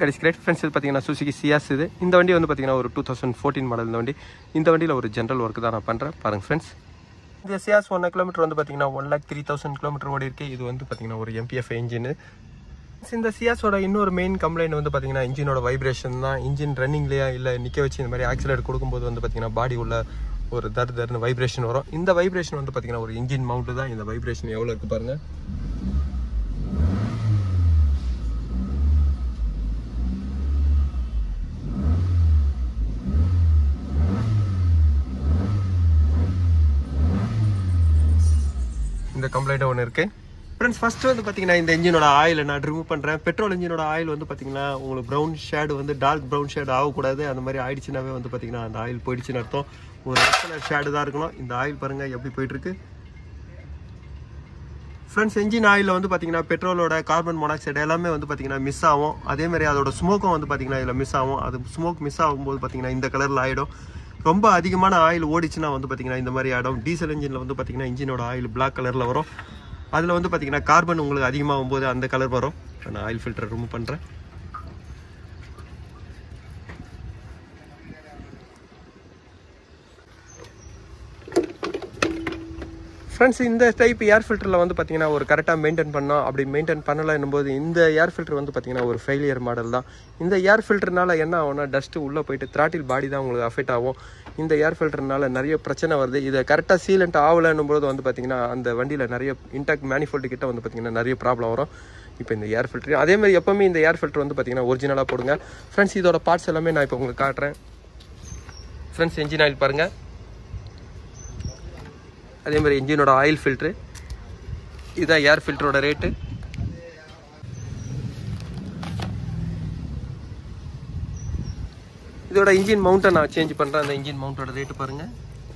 கடைசி great friends இது பார்த்தீங்கன்னா சுசுகி சியாஸ் இது இந்த வண்டி வந்து பார்த்தீங்கன்னா ஒரு டூ தௌசண்ட் ஃபோர்டீன் மாடல் இந்த வண்டி இந்த வண்டியில் ஒரு ஜென்ரல் ஒர்க் தான் நான் பண்ணுறேன் பாருங்கள் ஃப்ரெண்ட்ஸ் இந்த சியாஸ் ஒன் கிலோமீட்டர் வந்து பார்த்தீங்கன்னா one lakh three thousand kilometre ஓடி இருக்கு இது வந்து பார்த்தீங்கன்னா ஒரு எம்பிஎஃப் இன்ஜின் இந்த சியாஸோட இன்னொரு மெயின் கம்ப்ளைண்ட் வந்து பார்த்தீங்கன்னா இன்ஜினோட வைப்ரேஷன் தான் இன்ஜின் ரன்னிங்லேயா இல்லை நிற்க வச்சு இந்த மாதிரி ஆக்சிலேட் கொடுக்கும்போது வந்து பார்த்தீங்கன்னா பாடி உள்ள ஒரு தர் தர்னு வைப்ரேஷன் வரும் இந்த வைப்ரேஷன் வந்து பார்த்தீங்கன்னா ஒரு இன்ஜின் மவுண்ட் தான் இந்த வைப்ரேஷன் எவ்வளோ இருக்கு பாருங்க இந்த கம்ப்ளைண்ட் ஒன்று இருக்கு ஃப்ரெண்ட்ஸ் ஃபர்ஸ்ட் வந்து பார்த்தீங்கன்னா இந்த இன்ஜினோட ஆயில் நான் ரிமூவ் பண்ணுறேன் பெட்ரோல் இன்ஜினோட ஆயில் வந்து பார்த்தீங்கன்னா உங்களுக்கு ப்ரௌன் ஷேடு வந்து டார்க் ப்ரௌன் ஷேடு ஆகக்கூடாது அந்த மாதிரி ஆயிடுச்சுனாவே வந்து பார்த்தீங்கன்னா அந்த ஆயில் போயிடுச்சுன்னு அர்த்தம் ஒரு ரெட் கலர் ஷேடு தான் இருக்கணும் இந்த ஆயில் பாருங்க எப்படி போயிட்டு இருக்கு ஃப்ரெண்ட்ஸ் என்ஜின் ஆயிலில் வந்து பார்த்தீங்கன்னா பெட்ரோலோட கார்பன் மோனாக்சைடு எல்லாமே வந்து பார்த்தீங்கன்னா மிஸ் ஆகும் அதே மாதிரி அதோட ஸ்மோக்கும் வந்து பார்த்தீங்கன்னா இதில் மிஸ் ஆகும் அது ஸ்மோக் மிஸ் ஆகும்போது பார்த்தீங்கன்னா இந்த கலரில் ஆகிடும் ரொம்ப அதிகமான ஆயில் ஓடிச்சுன்னா வந்து பார்த்தீங்கன்னா இந்த மாதிரி ஆகிடும் டீசல் இன்ஜினில் வந்து பார்த்தீங்கன்னா இன்ஜினோட ஆயில் பிளாக் கலரில் வரும் அதில் வந்து பார்த்தீங்கன்னா கார்பன் உங்களுக்கு அதிகமாகும் போது அந்த கலர் வரும் இப்ப நான் ஆயில் ஃபில்டர் ரிமூவ் பண்ணுறேன் ஃப்ரெண்ட்ஸ் இந்த டைப் ஏர் ஃபில்டரில் வந்து பார்த்தீங்கன்னா ஒரு கரெக்டாக மெயின்டைன் பண்ணோம் அப்படி மெயின்டைன் பண்ணலைன்னும் போது இந்த ஏர் ஃபில்டர் வந்து பார்த்தீங்கன்னா ஒரு ஃபெயிலியர் மாடல் தான் இந்த ஏர் ஃபில்டர்னால என்ன ஆகும்னா டஸ்ட்டு உள்ளே போயிட்டு த்ராட்டில் பாடி தான் உங்களுக்கு அஃபெக்ட் ஆகும் இந்த ஏர் ஃபில்டர்னால நிறைய பிரச்சனை வருது இதை கரெக்டாக சீலண்ட் ஆகலைன்னும் போது வந்து பார்த்தீங்கன்னா அந்த வண்டியில் நிறைய இன்டாக்ட் மேனிஃபோல்டு கிட்ட வந்து பார்த்தீங்கன்னா நிறைய ப்ராப்ளம் வரும் இப்போ இந்த ஏர் ஃபில்டர் அதே மாதிரி எப்பவுமே இந்த ஏர் ஃபில்டர் வந்து பார்த்தீங்கன்னா ஒரிஜினலாக போடுங்க ஃப்ரெண்ட்ஸ் இதோட பார்ட்ஸ் எல்லாமே நான் இப்போ உங்களுக்கு காட்டுறேன் ஃப்ரெண்ட்ஸ் என்ஜின் ஆயில் பாருங்கள் அதே மாதிரி இன்ஜினோட ஆயில் ஃபில்ட்ரு இதுதான் ஏர் ஃபில்டரோட ரேட்டு இதோட இன்ஜின் மவுண்ட்டை நான் சேஞ்ச் பண்ணுறேன் அந்த இன்ஜின் மவுண்டோட ரேட்டு பாருங்கள்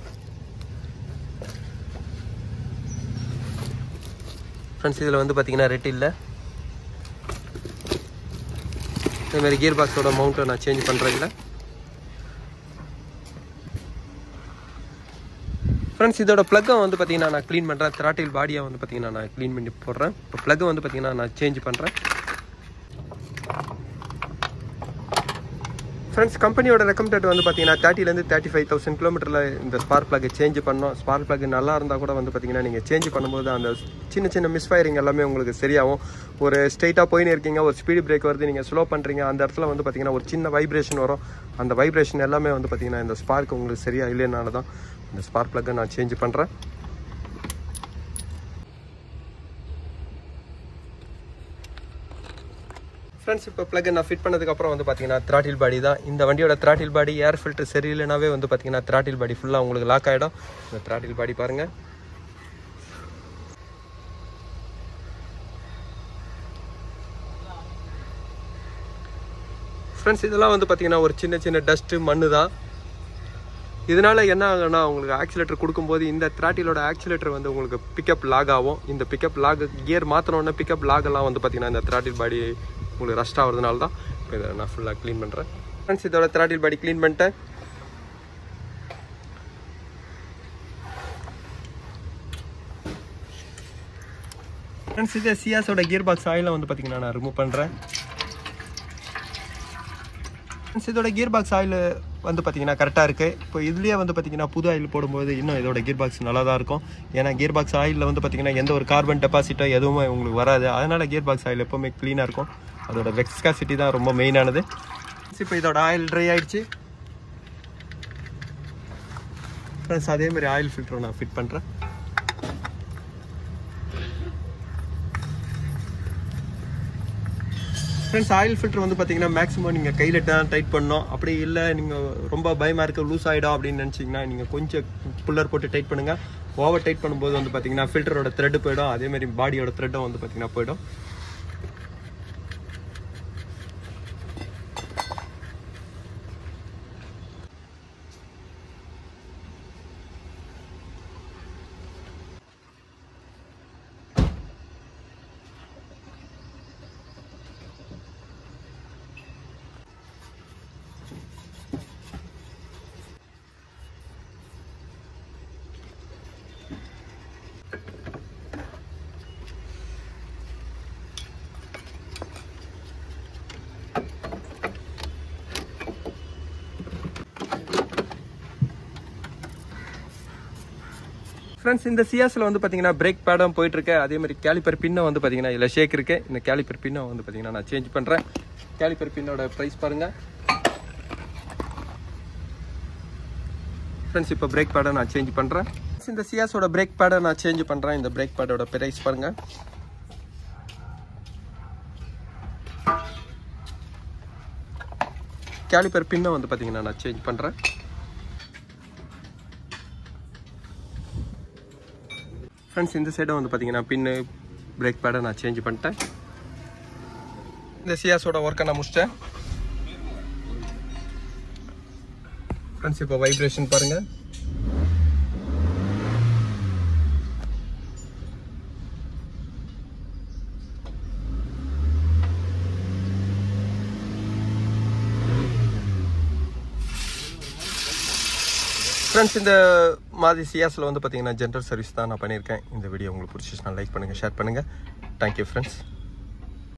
ஃப்ரெண்ட்ஸ் இதில் வந்து பார்த்தீங்கன்னா ரெட் இல்லை அதே மாதிரி கியர் பாக்ஸோட மவுண்ட்டை நான் சேஞ்ச் பண்ணுறேன் இல்லை ஃப்ரெண்ட்ஸ் இதோட ப்ளக்கை வந்து பார்த்தீங்கன்னா நான் க்ளீன் பண்ணுறேன் த்ராட்டில் பாடியை வந்து பார்த்தீங்கன்னா நான் க்ளீன் பண்ணி போடுறேன் இப்போ ப்ளக்கை வந்து பார்த்தீங்கன்னா நான் சேஞ்ச் பண்ணுறேன் ஃப்ரெண்ட்ஸ் கம்பெனியோட ரெக்கமெண்டட் வந்து பார்த்தீங்கன்னா தேர்ட்டிலேருந்து தேர்ட்டி ஃபைவ் தௌசண்ட் கிலோமீட்டரில் இந்த ஸ்பார்க் பிளக் சேஞ்ச் பண்ணோம் ஸ்பார்க் பிளக் நல்லா இருந்தால் கூட வந்து பார்த்தீங்கன்னா நீங்கள் சேஞ்ச் பண்ணும்போது அந்த சின்ன சின்ன மிஸ்ஃபயரிங் எல்லாமே உங்களுக்கு சரியாகும் ஒரு ஸ்ட்ரெயிட்டாக போயின்னு இருக்கீங்க ஒரு ஸ்பீடு பிரேக் வருது நீங்கள் ஸ்லோ பண்ணுறீங்க அந்த இடத்துல வந்து பார்த்தீங்கன்னா ஒரு சின்ன வைப்ரேஷன் வரும் அந்த வைப்ரேஷன் எல்லாமே வந்து பார்த்தீங்கன்னா இந்த ஸ்பார்க் உங்களுக்கு சரியாக இல்லைனால தான் இந்த ஸ்பார்க் பிளக்கை நான் சேஞ்ச் பண்ணுறேன் ஃப்ரெண்ட்ஸ் இப்போ பிளக் நான் ஃபிட் பண்ணதுக்கப்புறம் வந்து பார்த்தீங்கன்னா த்ராட்டில் பாடி தான் இந்த வண்டியோட த்ராட்டில் பாடி ஏர் ஃபில்டர் சரியில்லைனாவே வந்து பார்த்தீங்கன்னா த்ராட்டில் பாடி ஃபுல்லாக உங்களுக்கு லாக் ஆகிடும் இந்த த்ராட்டில் பாடி பாருங்கள் ஃப்ரெண்ட்ஸ் இதெல்லாம் வந்து பார்த்தீங்கன்னா ஒரு சின்ன சின்ன டஸ்ட்டு மண்ணு தான் இதனால என்ன ஆகும்னா உங்களுக்கு ஆக்சிலேட்டர் கொடுக்கும்போது இந்த த்ராட்டிலோட ஆக்சிலேட்டர் வந்து உங்களுக்கு பிக்கப் லாக் ஆகும் இந்த பிக்கப் லாக் கியர் மாற்றினோடனே பிக்கப் லாக் எல்லாம் வந்து பார்த்தீங்கன்னா இந்த த்ராட்டில் பாடி உங்களுக்கு ரஸ்ட் ஆகிறதுனால தான் இப்போ இதை நான் ஃபுல்லாக க்ளீன் பண்ணுறேன் ஃப்ரெண்ட்ஸ் இதோட த்ராட்டில் பாடி க்ளீன் பண்ணிட்டேன் ஃப்ரெண்ட்ஸ் இது சியாஸோட கியர் பாக்ஸ் ஆயிலை வந்து பார்த்தீங்கன்னா நான் ரிமூவ் பண்ணுறேன் ஃப்ரெண்ட்ஸ் இதோட கியர் பாக்ஸ் ஆயில் வந்து பார்த்தீங்கன்னா கரெக்டாக இருக்குது இப்போ இதுலேயே வந்து பார்த்தீங்கன்னா புது ஆயில் போடும்போது இன்னும் இதோட கியர் பாக்ஸ் நல்லா தான் இருக்கும் ஏன்னா கியர் பாக்ஸ் ஆயிலில் வந்து பார்த்தீங்கன்னா எந்த ஒரு கார்பன் டெபாசிட்டோ எதுவுமே உங்களுக்கு வராது அதனால் கியர் பாக்ஸ் ஆயில் எப்போவுமே க்ளீனாக இருக்கும் அதோட வெக்ஸ்காசிட்டி தான் ரொம்ப மெயினானது இப்போ இதோட ஆயில் ட்ரை ஆயிடுச்சு ஃப்ரெண்ட்ஸ் அதே மாதிரி ஆயில் ஃபில்டரை நான் ஃபிட் பண்ணுறேன் ஃப்ரெண்ட்ஸ் ஆயில் ஃபில்டர் வந்து பார்த்தீங்கன்னா மேக்ஸிமம் நீங்கள் கையில் தான் டைட் பண்ணணும் அப்படி இல்லை நீங்கள் ரொம்ப பயமாக இருக்க லூஸ் ஆகிடும் அப்படின்னு நினச்சிங்கன்னா நீங்கள் கொஞ்சம் புல்லர் போட்டு டைட் பண்ணுங்கள் ஓவர் டைட் பண்ணும்போது வந்து பார்த்தீங்கன்னா ஃபில்டரோட த்ரெட் போயிடும் அதே மாதிரி பாடியோட த்ரெட்டும் வந்து பார்த்தீங்கன்னா போயிடும் ஃப்ரெண்ட்ஸ் இந்த சியாஸில் வந்து பார்த்தீங்கன்னா பிரேக் பேடும் போயிட்டு இருக்கு அதே மாதிரி கேலிப்பர் பின்னும் வந்து பார்த்தீங்கன்னா இதில் ஷேக் இருக்கு இந்த கேலிப்பர் பின்னும் வந்து பார்த்தீங்கன்னா நான் சேஞ்ச் பண்ணுறேன் கேலிப்பர் பின்னோட ப்ரைஸ் பாருங்க ஃப்ரெண்ட்ஸ் இப்போ பிரேக் பேடை நான் சேஞ்ச் பண்ணுறேன் இந்த சியாஸோட பிரேக் பேடை நான் சேஞ்ச் பண்ணுறேன் இந்த பிரேக் பேடோட ப்ரைஸ் பாருங்க கேலிப்பர் பின்னை வந்து பார்த்தீங்கன்னா நான் சேஞ்ச் பண்ணுறேன் ஃப்ரெண்ட்ஸ் இந்த சைடும் வந்து பார்த்தீங்கன்னா பின்னு பிரேக் பேடை நான் சேஞ்ச் பண்ணிட்டேன் இந்த சியாஸோட ஒர்க்கை நான் முடிச்சிட்டேன் ஃப்ரெண்ட்ஸ் இப்போ வைப்ரேஷன் பாருங்கள் ஃப்ரெண்ட்ஸ் இந்த மாதிரி சியாஸில் வந்து பார்த்தீங்கன்னா ஜென்ரல் சர்வீஸ் தான் நான் பண்ணியிருக்கேன் இந்த வீடியோ உங்களுக்கு பிடிச்சிச்சுன்னா லைக் பண்ணுங்கள் ஷேர் பண்ணுங்கள் தேங்க்யூ ஃப்ரெண்ட்ஸ்